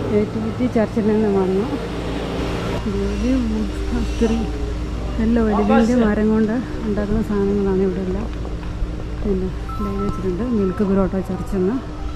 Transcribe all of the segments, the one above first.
nativity ചർച്ചിൽ നിന്ന് വന്നു വലിയ ഒത്തിരി നല്ല ഒലിവിൻ്റെ മരം കൊണ്ട് ഉണ്ടാക്കുന്ന സാധനങ്ങളാണ് ഇവിടെ എല്ലാം പിന്നെ എഴുതി വെച്ചിട്ടുണ്ട് മിൽക്ക് ഗ്രോട്ടോ ചർച്ചെന്ന്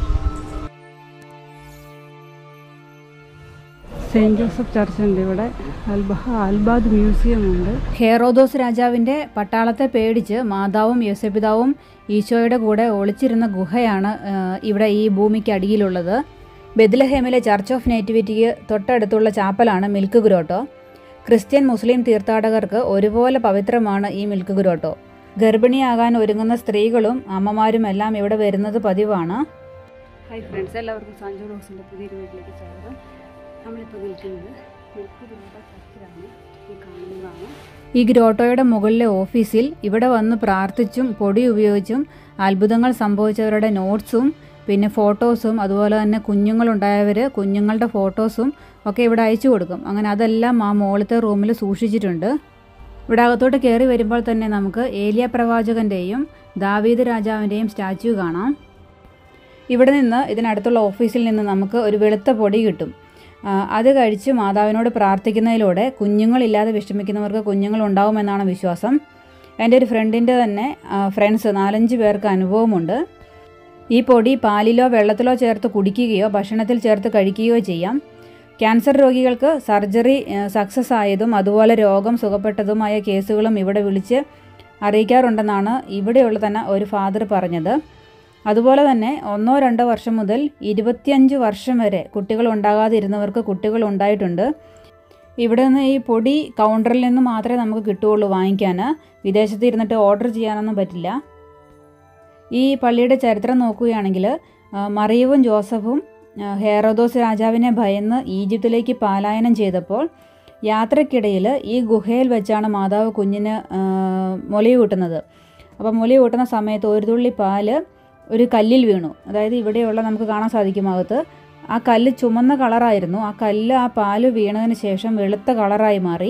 സെയിൻറ്റ് ജോസഫ് ചർച്ചുണ്ട് ഇവിടെ അൽബഹ അൽബാദ് മ്യൂസിയം ഉണ്ട് ഹേറോദോസ് രാജാവിൻ്റെ പട്ടാളത്തെ പേടിച്ച് മാതാവും യോസപിതാവും ഈശോയുടെ കൂടെ ഒളിച്ചിരുന്ന ഗുഹയാണ് ആ, ഇവിടെ ഈ ഭൂമിക്ക് അടിയിലുള്ളത് ബെദ്ലഹേമിലെ ചർച്ച് ഓഫ് നേറ്റിവിറ്റിക്ക് തൊട്ടടുത്തുള്ള ചാപ്പലാണ് മിൽക്ക് ഗ്രോട്ടോ ക്രിസ്ത്യൻ മുസ്ലിം തീർത്ഥാടകർക്ക് ഒരുപോലെ പവിത്രമാണ് ഈ മിൽക്ക് ഗ്രോട്ടോ ഗർഭിണിയാകാൻ ഒരുങ്ങുന്ന സ്ത്രീകളും അമ്മമാരും എല്ലാം ഇവിടെ വരുന്നത് പതിവാണ് ഹായ് ഫ്രണ്ട്സ് എല്ലാവർക്കും സഞ്ജു റോസിൻ്റെ പുതിയൊരു വീട്ടിലേക്ക് സ്വാഗതം നമ്മളിപ്പോൾ നിൽക്കുന്നത് മിൽക്ക് ഗ്രോട്ടോ ചർച്ചിലാണ് ഈ കാണുന്നതാണ് ഈ ഗ്രോട്ടോയുടെ മുകളിലെ ഓഫീസിൽ ഇവിടെ വന്ന് പ്രാർത്ഥിച്ചും പൊടി ഉപയോഗിച്ചും അത്ഭുതങ്ങൾ സംഭവിച്ചവരുടെ നോട്ട്സും പിന്നെ ഫോട്ടോസും അതുപോലെ തന്നെ കുഞ്ഞുങ്ങളുണ്ടായവർ കുഞ്ഞുങ്ങളുടെ ഫോട്ടോസും ഒക്കെ ഇവിടെ അയച്ചു കൊടുക്കും അങ്ങനെ അതെല്ലാം ആ മുകളിലത്തെ റൂമിൽ സൂക്ഷിച്ചിട്ടുണ്ട് ഇവിടെ അകത്തോട്ട് കയറി വരുമ്പോൾ തന്നെ നമുക്ക് ഏലിയ പ്രവാചകൻ്റെയും ദാവീദ് രാജാവിൻ്റെയും സ്റ്റാച്യു കാണാം ഇവിടെ നിന്ന് ഇതിനടുത്തുള്ള ഓഫീസിൽ നിന്ന് നമുക്ക് ഒരു വെളുത്ത പൊടി കിട്ടും ആ, അത് കഴിച്ച് മാതാവിനോട് പ്രാർത്ഥിക്കുന്നതിലൂടെ കുഞ്ഞുങ്ങളില്ലാതെ വിഷമിക്കുന്നവർക്ക് കുഞ്ഞുങ്ങൾ ഉണ്ടാവുമെന്നാണ് വിശ്വാസം എൻ്റെ ഒരു ഫ്രണ്ടിൻ്റെ തന്നെ ഫ്രണ്ട്സ് നാലഞ്ച് പേർക്ക് അനുഭവമുണ്ട് ഈ പൊടി പാലിലോ വെള്ളത്തിലോ ചേർത്ത് കുടിക്കുകയോ ഭക്ഷണത്തിൽ ചേർത്ത് കഴിക്കുകയോ ചെയ്യാം ക്യാൻസർ രോഗികൾക്ക് സർജറി സക്സസ് ആയതും അതുപോലെ രോഗം സുഖപ്പെട്ടതുമായ കേസുകളും ഇവിടെ വിളിച്ച് അറിയിക്കാറുണ്ടെന്നാണ് ഇവിടെയുള്ള തന്നെ ഒരു ഫാദർ പറഞ്ഞത് അതുപോലെ തന്നെ ഒന്നോ രണ്ടോ വർഷം മുതൽ ഇരുപത്തിയഞ്ച് വർഷം വരെ കുട്ടികൾ ഉണ്ടാകാതിരുന്നവർക്ക് കുട്ടികൾ ഉണ്ടായിട്ടുണ്ട് ഇവിടെ നിന്ന് ഈ പൊടി കൗണ്ടറിൽ നിന്ന് മാത്രമേ നമുക്ക് കിട്ടുകയുള്ളൂ വാങ്ങിക്കാൻ വിദേശത്ത് ഇരുന്നിട്ട് ഓർഡർ ചെയ്യാനൊന്നും പറ്റില്ല ഈ പള്ളിയുടെ ചരിത്രം നോക്കുകയാണെങ്കിൽ ആ, മറിയവും ജോസഫും ആ, ഹേറോദോസ് രാജാവിനെ ഭയന്ന് ഈജിപ്തിലേക്ക് പലായനം ചെയ്തപ്പോൾ യാത്രക്കിടയിൽ ഈ ഗുഹയിൽ വെച്ചാണ് മാതാവ് കുഞ്ഞിന് ആ, മുലയൂട്ടുന്നത് കൂട്ടുന്നത് അപ്പോൾ മുലയൂട്ടുന്ന കൂട്ടുന്ന സമയത്ത് ഒരു തുള്ളി പാല് ഒരു കല്ലിൽ വീണു അതായത് ഇവിടെയുള്ള നമുക്ക് കാണാൻ സാധിക്കും അകത്ത് ആ കല്ല് ചുമന്ന കളറായിരുന്നു ആ കല്ല് ആ പാല് വീണതിന് ശേഷം വെളുത്ത കളറായി മാറി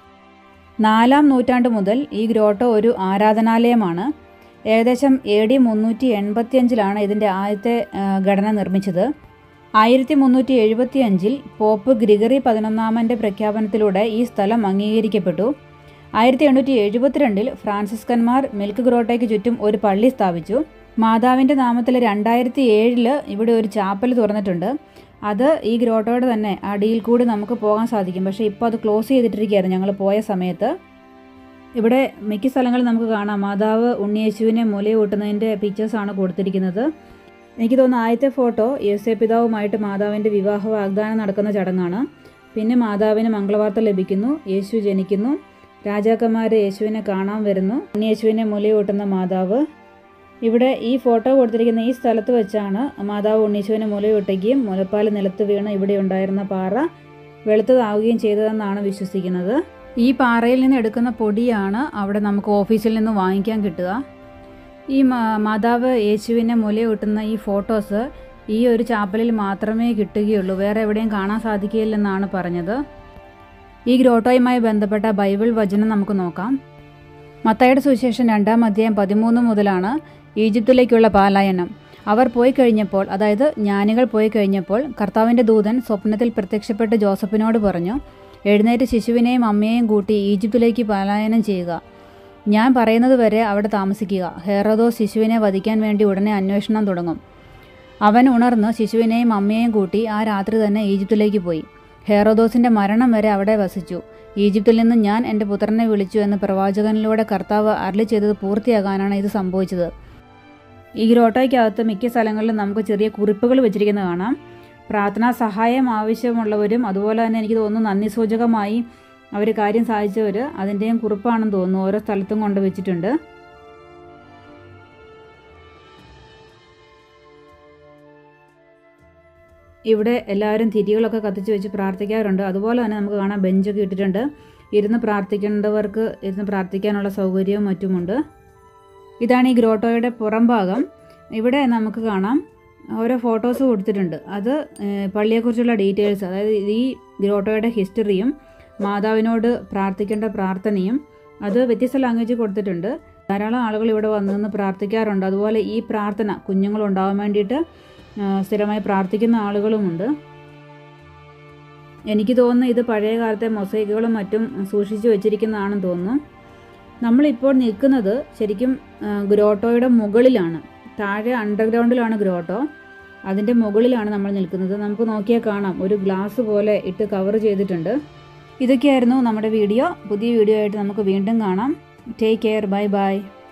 നാലാം നൂറ്റാണ്ട് മുതൽ ഈ ഗ്രോട്ടോ ഒരു ആരാധനാലയമാണ് ഏകദേശം എ ഡി മുന്നൂറ്റി എൺപത്തിയഞ്ചിലാണ് ഇതിൻ്റെ ആദ്യത്തെ ആ, ഘടന നിർമ്മിച്ചത് ആയിരത്തി മുന്നൂറ്റി എഴുപത്തി അഞ്ചിൽ പോപ്പ് ഗ്രിഗറി പതിനൊന്നാമൻ്റെ പ്രഖ്യാപനത്തിലൂടെ ഈ സ്ഥലം അംഗീകരിക്കപ്പെട്ടു ആയിരത്തി എണ്ണൂറ്റി എഴുപത്തിരണ്ടിൽ ഫ്രാൻസിസ്കന്മാർ മിൽക്ക് ഗ്രോട്ടയ്ക്ക് ചുറ്റും ഒരു പള്ളി സ്ഥാപിച്ചു മാതാവിൻ്റെ നാമത്തിൽ രണ്ടായിരത്തി ഏഴില് ഇവിടെ ഒരു ചാപ്പൽ തുറന്നിട്ടുണ്ട് അത് ഈ ഗ്രോട്ടോയുടെ തന്നെ അടിയിൽ കൂടി നമുക്ക് പോകാൻ സാധിക്കും പക്ഷേ ഇപ്പോൾ അത് ക്ലോസ് ചെയ്തിട്ടിരിക്കുകയായിരുന്നു ഞങ്ങൾ പോയ സമയത്ത് ഇവിടെ മിക്ക സ്ഥലങ്ങളിൽ നമുക്ക് കാണാം മാതാവ് ഉണ്ണിയേശുവിനെ മുലയൂട്ടുന്നതിൻ്റെ പിക്ചേഴ്സാണ് കൊടുത്തിരിക്കുന്നത് എനിക്ക് തോന്നുന്നു ആദ്യത്തെ ഫോട്ടോ യേശു പിതാവുമായിട്ട് മാതാവിൻ്റെ വിവാഹ വാഗ്ദാനം നടക്കുന്ന ചടങ്ങാണ് പിന്നെ മാതാവിന് മംഗളവാർത്ത ലഭിക്കുന്നു യേശു ജനിക്കുന്നു രാജാക്കന്മാർ യേശുവിനെ കാണാൻ വരുന്നു ഉണ്ണിയേശുവിനെ മുലയൂട്ടുന്ന മാതാവ് ഇവിടെ ഈ ഫോട്ടോ കൊടുത്തിരിക്കുന്ന ഈ സ്ഥലത്ത് വെച്ചാണ് മാതാവ് ഉണ്ണീശുവിനെ മുലയൊട്ടുകയും മുലപ്പാൽ നിലത്ത് വീണ് ഇവിടെ ഉണ്ടായിരുന്ന പാറ വെളുത്തതാവുകയും ചെയ്തതെന്നാണ് വിശ്വസിക്കുന്നത് ഈ പാറയിൽ നിന്ന് എടുക്കുന്ന പൊടിയാണ് അവിടെ നമുക്ക് ഓഫീസിൽ നിന്ന് വാങ്ങിക്കാൻ കിട്ടുക ഈ മാ- മാതാവ് യേശുവിനെ മുലയൂട്ടുന്ന ഈ ഫോട്ടോസ് ഈ ഒരു ചാപ്പലിൽ മാത്രമേ കിട്ടുകയുള്ളൂ വേറെ എവിടെയും കാണാൻ സാധിക്കുകയില്ലെന്നാണ് പറഞ്ഞത് ഈ ഗ്രോട്ടോയുമായി ബന്ധപ്പെട്ട ബൈബിൾ വചനം നമുക്ക് നോക്കാം മത്തായുടെ സുവിശേഷം രണ്ടാം അധ്യായം പതിമൂന്ന് മുതലാണ് ഈജിപ്തിലേക്കുള്ള പാലായനം അവർ പോയി കഴിഞ്ഞപ്പോൾ അതായത് ജ്ഞാനികൾ പോയി കഴിഞ്ഞപ്പോൾ കർത്താവിൻ്റെ ദൂതൻ സ്വപ്നത്തിൽ പ്രത്യക്ഷപ്പെട്ട് ജോസഫിനോട് പറഞ്ഞു എഴുന്നേറ്റ് ശിശുവിനെയും അമ്മയെയും കൂട്ടി ഈജിപ്തിലേക്ക് പലായനം ചെയ്യുക ഞാൻ പറയുന്നത് വരെ അവിടെ താമസിക്കുക ഹെറോദോ ശിശുവിനെ വധിക്കാൻ വേണ്ടി ഉടനെ അന്വേഷണം തുടങ്ങും അവൻ ഉണർന്ന് ശിശുവിനെയും അമ്മയെയും കൂട്ടി ആ രാത്രി തന്നെ ഈജിപ്തിലേക്ക് പോയി ഹെറോദോസിന്റെ മരണം വരെ അവിടെ വസിച്ചു ഈജിപ്തിൽ നിന്ന് ഞാൻ എൻ്റെ പുത്രനെ വിളിച്ചു എന്ന് പ്രവാചകനിലൂടെ കർത്താവ് അരളി ചെയ്തത് പൂർത്തിയാകാനാണ് ഇത് സംഭവിച്ചത് ഈ ഗ്രോട്ടോയ്ക്കകത്ത് മിക്ക സ്ഥലങ്ങളിലും നമുക്ക് ചെറിയ കുറിപ്പുകൾ വെച്ചിരിക്കുന്നത് കാണാം പ്രാർത്ഥനാ സഹായം ആവശ്യമുള്ളവരും അതുപോലെ തന്നെ എനിക്ക് തോന്നുന്നു നന്ദി സൂചകമായി അവർ കാര്യം സാധിച്ചവർ അതിൻ്റെയും കുറിപ്പാണെന്ന് തോന്നുന്നു ഓരോ സ്ഥലത്തും കൊണ്ട് വെച്ചിട്ടുണ്ട് ഇവിടെ എല്ലാവരും തിരികളൊക്കെ കത്തിച്ച് വെച്ച് പ്രാർത്ഥിക്കാറുണ്ട് അതുപോലെ തന്നെ നമുക്ക് കാണാം ബെഞ്ചൊക്കെ ഇട്ടിട്ടുണ്ട് ഇരുന്ന് പ്രാർത്ഥിക്കേണ്ടവർക്ക് ഇരുന്ന് പ്രാർത്ഥിക്കാനുള്ള സൗകര്യവും മറ്റുമുണ്ട് ഇതാണ് ഈ ഗ്രോട്ടോയുടെ പുറം ഭാഗം ഇവിടെ നമുക്ക് കാണാം ഓരോ ഫോട്ടോസ് കൊടുത്തിട്ടുണ്ട് അത് ഏഹ്, പള്ളിയെക്കുറിച്ചുള്ള ഡീറ്റെയിൽസ് അതായത് ഈ ഗ്രോട്ടോയുടെ ഹിസ്റ്ററിയും മാതാവിനോട് പ്രാർത്ഥിക്കേണ്ട പ്രാർത്ഥനയും അത് വ്യത്യസ്ത ലാംഗ്വേജ് കൊടുത്തിട്ടുണ്ട് ധാരാളം ആളുകൾ ഇവിടെ വന്നു നിന്ന് പ്രാർത്ഥിക്കാറുണ്ട് അതുപോലെ ഈ പ്രാർത്ഥന കുഞ്ഞുങ്ങളുണ്ടാവാൻ വേണ്ടിയിട്ട് ആ, സ്ഥിരമായി പ്രാർത്ഥിക്കുന്ന ആളുകളുമുണ്ട് എനിക്ക് തോന്നുന്നു ഇത് പഴയ കാലത്തെ മൊസൈക്കുകളും മറ്റും സൂക്ഷിച്ചു വെച്ചിരിക്കുന്നതാണെന്ന് തോന്നുന്നു നമ്മളിപ്പോൾ നിൽക്കുന്നത് ശരിക്കും ആ, ഗ്രോട്ടോയുടെ മുകളിലാണ് താഴെ അണ്ടർഗ്രൗണ്ടിലാണ് ഗ്രോട്ടോ അതിൻ്റെ മുകളിലാണ് നമ്മൾ നിൽക്കുന്നത് നമുക്ക് നോക്കിയാൽ കാണാം ഒരു ഗ്ലാസ് പോലെ ഇട്ട് കവർ ചെയ്തിട്ടുണ്ട് ഇതൊക്കെയായിരുന്നു നമ്മുടെ വീഡിയോ പുതിയ വീഡിയോ ആയിട്ട് നമുക്ക് വീണ്ടും കാണാം ടേക്ക് കെയർ ബൈ ബൈ